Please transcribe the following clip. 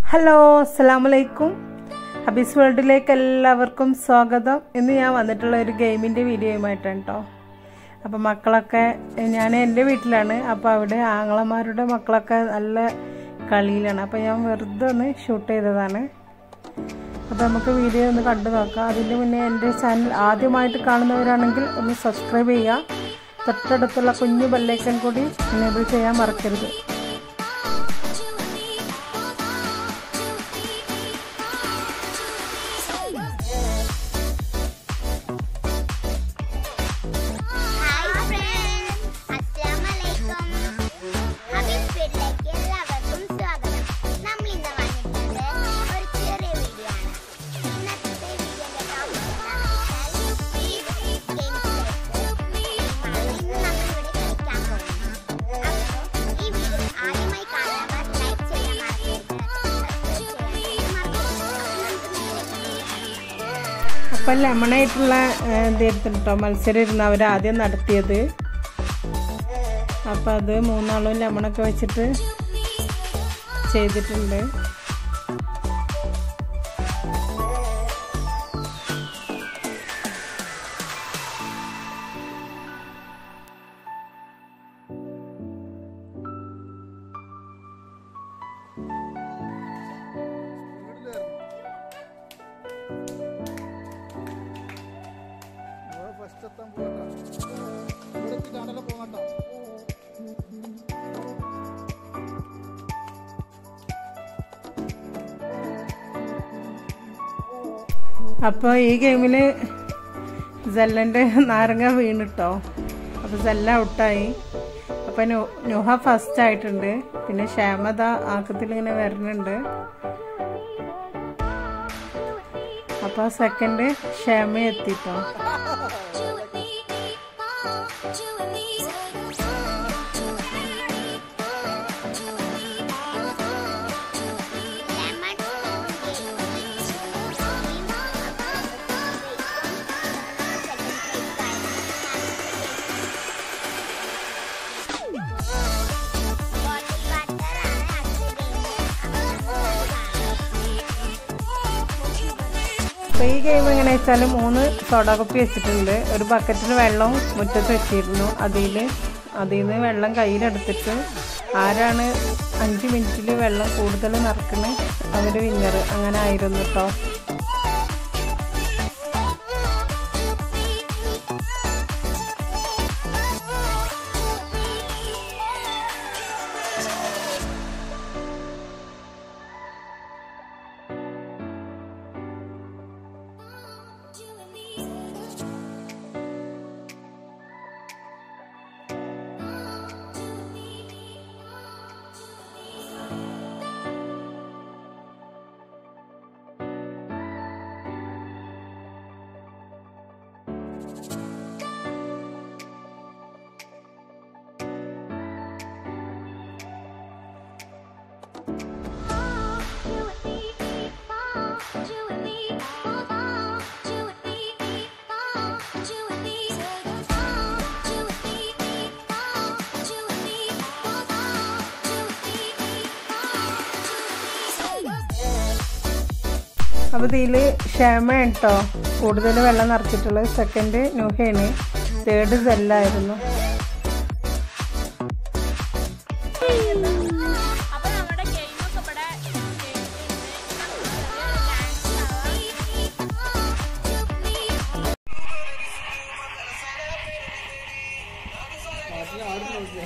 hello അസ്സാം വലൈക്കും ഹബീസ് വേൾഡിലേക്ക് എല്ലാവർക്കും സ്വാഗതം ഇന്ന് ഞാൻ വന്നിട്ടുള്ള ഒരു ഗെയിമിൻ്റെ വീഡിയോയുമായിട്ടാണ് കേട്ടോ അപ്പോൾ മക്കളൊക്കെ ഞാൻ എൻ്റെ വീട്ടിലാണ് അപ്പോൾ അവിടെ ആങ്ങളമാരുടെ മക്കളൊക്കെ നല്ല കളിയിലാണ് അപ്പോൾ ഞാൻ വെറുതെ ഒന്ന് ഷൂട്ട് ചെയ്തതാണ് അപ്പോൾ നമുക്ക് വീഡിയോ ഒന്ന് കണ്ടു നോക്കാം അതിൻ്റെ മുന്നേ എൻ്റെ ചാനൽ ആദ്യമായിട്ട് കാണുന്നവരാണെങ്കിൽ ഒന്ന് സബ്സ്ക്രൈബ് ചെയ്യുക തൊട്ടടുത്തുള്ള കുഞ്ഞു ബെല്ലൈക്കൺ കൂടി എനേബിൾ ചെയ്യാൻ മറക്കരുത് ഹായ് ഫ്രണ്ട്സ് അസ്സലാമലൈക്കും ഹബീബ് വീട്ടിലേക്ക് എല്ലാവർക്കും സ്വാഗതം നമ്മൾ ഇന്ന് വന്നിട്ടുണ്ട് ഒരു ചെറിയ വീഡിയോ ആണ് ഇന്നത്തെ വീഡിയോയുടെ ടോപ്പിക് എന്താണെന്ന് വെച്ചാൽ ഇന്ന് നമ്മൾ ഇവിടെ കളിക്കാൻ പോകുന്നു അപ്പോൾ ഈ വീഡിയോ ആദ്യമായി കാണുന്നവർ ലൈക്ക് ചെയ്യാൻ മറക്കരുത് സബ്സ്ക്രൈബ് ചെയ്യാൻ മറക്കരുത് അപ്പം ലെമണായിട്ടുള്ള ഇതായിരുന്നു കേട്ടോ മത്സരം ഇരുന്ന് അവർ ആദ്യം നടത്തിയത് അപ്പം അത് മൂന്നാളും ലെമണൊക്കെ വെച്ചിട്ട് ചെയ്തിട്ടുണ്ട് ഫസ്റ്റ് എത്താൻ പോകണ്ട ഇവിടെ എത്തിയിട്ടാണല്ലോ പോകണ്ട അപ്പോൾ ഈ ഗെയിമിൽ ജല്ലൻ്റെ നാരങ്ങ വീണിട്ടോ അപ്പോൾ ജല്ല ഔട്ടായി അപ്പോൾ നുഹ ഫസ്റ്റ് ആയിട്ടുണ്ട് പിന്നെ ക്ഷേമത ആക്കത്തിൽ ഇങ്ങനെ വരുന്നുണ്ട് അപ്പോൾ സെക്കൻഡ് ക്ഷേമ എത്തിട്ടോ lemon അപ്പോൾ ഈ ഗെയിം എങ്ങനെ വെച്ചാൽ മൂന്ന് സോഡ കുപ്പി വെച്ചിട്ടുണ്ട് ഒരു ബക്കറ്റിൽ വെള്ളം മുറ്റത്ത് വെച്ചിരുന്നു അതിൽ അതിൽ നിന്ന് വെള്ളം കയ്യിലെടുത്തിട്ട് ആരാണ് അഞ്ച് മിനിറ്റിൽ വെള്ളം കൂടുതൽ നിറക്കണേ അവർ വിന്നർ അങ്ങനെ ആയിരുന്നു കേട്ടോ അപ്പോൾ ഇതിൽ ക്ഷമ കേട്ടോ കൂടുതൽ വെള്ളം നിറച്ചിട്ടുള്ളത് സെക്കൻഡ് നുഹേന് തേർഡ് സെല്ലായിരുന്നു അപ്പൊ നമ്മുടെ ഗെയിമൊക്കെ ഇവിടെ നാട്ടിൽ ആരും നോക്കിയാ